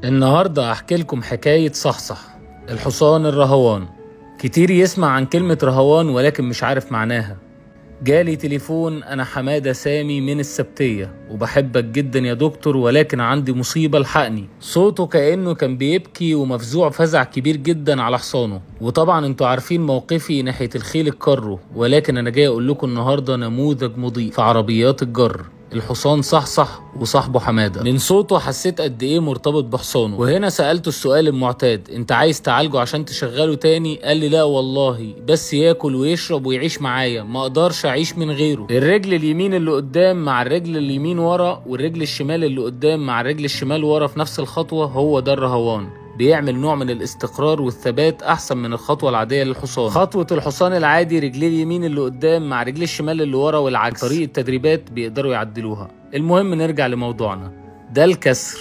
النهاردة هحكي لكم حكاية صحصح الحصان الرهوان كتير يسمع عن كلمة رهوان ولكن مش عارف معناها جالي تليفون أنا حمادة سامي من السبتية وبحبك جدا يا دكتور ولكن عندي مصيبة الحقني صوته كأنه كان بيبكي ومفزوع فزع كبير جدا على حصانه وطبعا انتوا عارفين موقفي ناحية الخيل الكرو ولكن أنا جاي أقول لكم النهاردة نموذج مضيء في عربيات الجر الحصان صحصح وصاحبه حماده من صوته حسيت قد ايه مرتبط بحصانه وهنا سالته السؤال المعتاد انت عايز تعالجه عشان تشغله تاني قال لي لا والله بس ياكل ويشرب ويعيش معايا ما اقدرش اعيش من غيره الرجل اليمين اللي قدام مع الرجل اليمين ورا والرجل الشمال اللي قدام مع الرجل الشمال ورا في نفس الخطوه هو ده الرهوان بيعمل نوع من الاستقرار والثبات احسن من الخطوه العاديه للحصان خطوه الحصان العادي رجليه اليمين اللي قدام مع رجليه الشمال اللي ورا والعكس طريقه تدريبات بيقدروا يعدلوها المهم نرجع لموضوعنا ده الكسر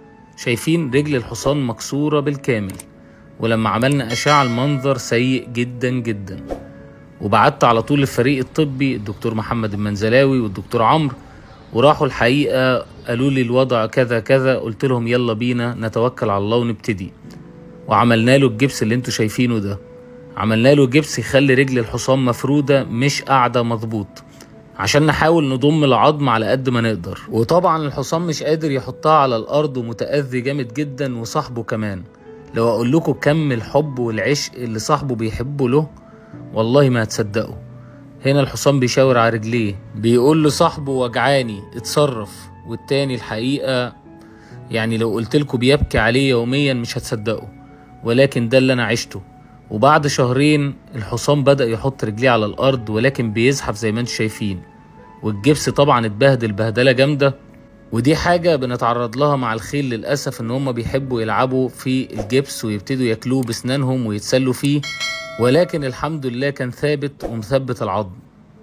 شايفين رجل الحصان مكسوره بالكامل ولما عملنا اشعه المنظر سيء جدا جدا وبعت على طول للفريق الطبي الدكتور محمد المنزلاوي والدكتور عمرو وراحوا الحقيقة قالوا لي الوضع كذا كذا قلت لهم يلا بينا نتوكل على الله ونبتدي وعملنا له الجبس اللي انتوا شايفينه ده عملنا له جبس يخلي رجل الحصان مفرودة مش قاعدة مظبوط عشان نحاول نضم العظم على قد ما نقدر وطبعا الحصان مش قادر يحطها على الارض ومتأذي جامد جدا وصاحبه كمان لو اقول لكم كم الحب والعشق اللي صاحبه بيحبه له والله ما هتصدقوا هنا الحصان بيشاور على رجليه بيقول لصاحبه وجعاني اتصرف والتاني الحقيقة يعني لو قلت لكم بيبكي عليه يوميا مش هتصدقوا ولكن ده اللي انا عشته وبعد شهرين الحصان بدأ يحط رجليه على الأرض ولكن بيزحف زي ما انتم شايفين والجبس طبعا اتبهدل بهدلة جامدة ودي حاجة بنتعرض لها مع الخيل للأسف إن هما بيحبوا يلعبوا في الجبس ويبتدوا ياكلوه بسنانهم ويتسلوا فيه ولكن الحمد لله كان ثابت ومثبت العظم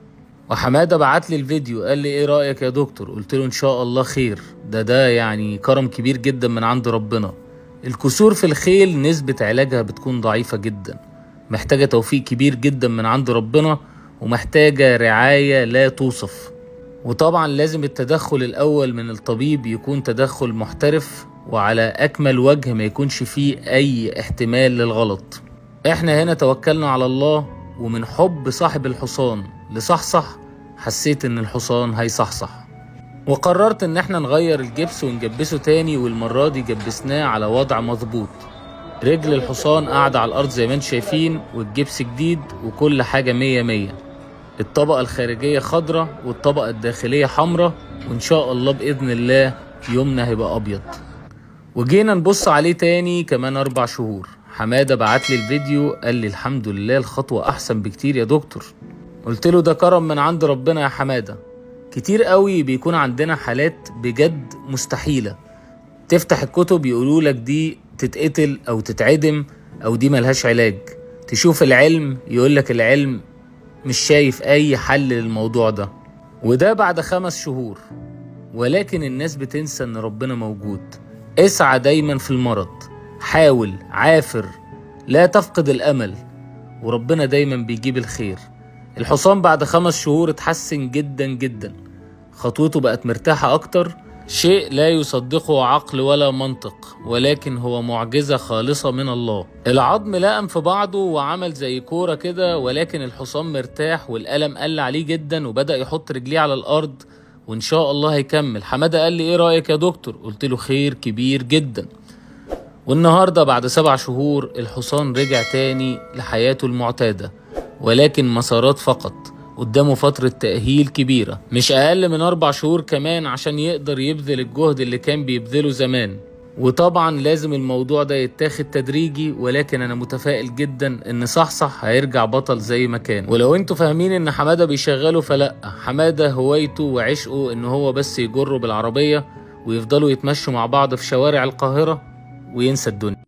وحماده بعت لي الفيديو قال لي ايه رايك يا دكتور قلت له ان شاء الله خير ده ده يعني كرم كبير جدا من عند ربنا الكسور في الخيل نسبة علاجها بتكون ضعيفة جدا محتاجة توفيق كبير جدا من عند ربنا ومحتاجة رعاية لا توصف وطبعا لازم التدخل الأول من الطبيب يكون تدخل محترف وعلى أكمل وجه ما يكونش فيه أي احتمال للغلط احنا هنا توكلنا على الله ومن حب صاحب الحصان لصحصح حسيت ان الحصان هيصحصح وقررت ان احنا نغير الجبس ونجبسه تاني والمرة دي جبسناه على وضع مظبوط رجل الحصان قاعدة على الارض زي ما انتم شايفين والجبس جديد وكل حاجة مية مية الطبقة الخارجية خضرة والطبقة الداخلية حمرة وان شاء الله بإذن الله يومنا هيبقى أبيض وجينا نبص عليه تاني كمان أربع شهور حماده بعت لي الفيديو قال لي الحمد لله الخطوه احسن بكتير يا دكتور قلت له ده كرم من عند ربنا يا حماده كتير قوي بيكون عندنا حالات بجد مستحيله تفتح الكتب يقولوا لك دي تتقتل او تتعدم او دي ملهاش علاج تشوف العلم يقول لك العلم مش شايف اي حل للموضوع ده وده بعد خمس شهور ولكن الناس بتنسى ان ربنا موجود اسعى دايما في المرض حاول عافر لا تفقد الامل وربنا دايما بيجيب الخير الحصان بعد خمس شهور اتحسن جدا جدا خطوته بقت مرتاحة اكتر شيء لا يصدقه عقل ولا منطق ولكن هو معجزة خالصة من الله العظم لقم في بعضه وعمل زي كورة كده ولكن الحصان مرتاح والألم قل عليه جدا وبدأ يحط رجليه على الأرض وإن شاء الله هيكمل حمادة قال لي إيه رأيك يا دكتور قلت له خير كبير جدا والنهارده بعد سبع شهور الحصان رجع تاني لحياته المعتادة ولكن مسارات فقط قدامه فترة تأهيل كبيرة مش أقل من أربع شهور كمان عشان يقدر يبذل الجهد اللي كان بيبذله زمان وطبعا لازم الموضوع ده يتاخد تدريجي ولكن انا متفائل جدا ان صحصح هيرجع بطل زي ما كان ولو انتوا فاهمين ان حماده بيشغله فلا حماده هوايته وعشقه ان هو بس يجره بالعربيه ويفضلوا يتمشوا مع بعض في شوارع القاهره وينسى الدنيا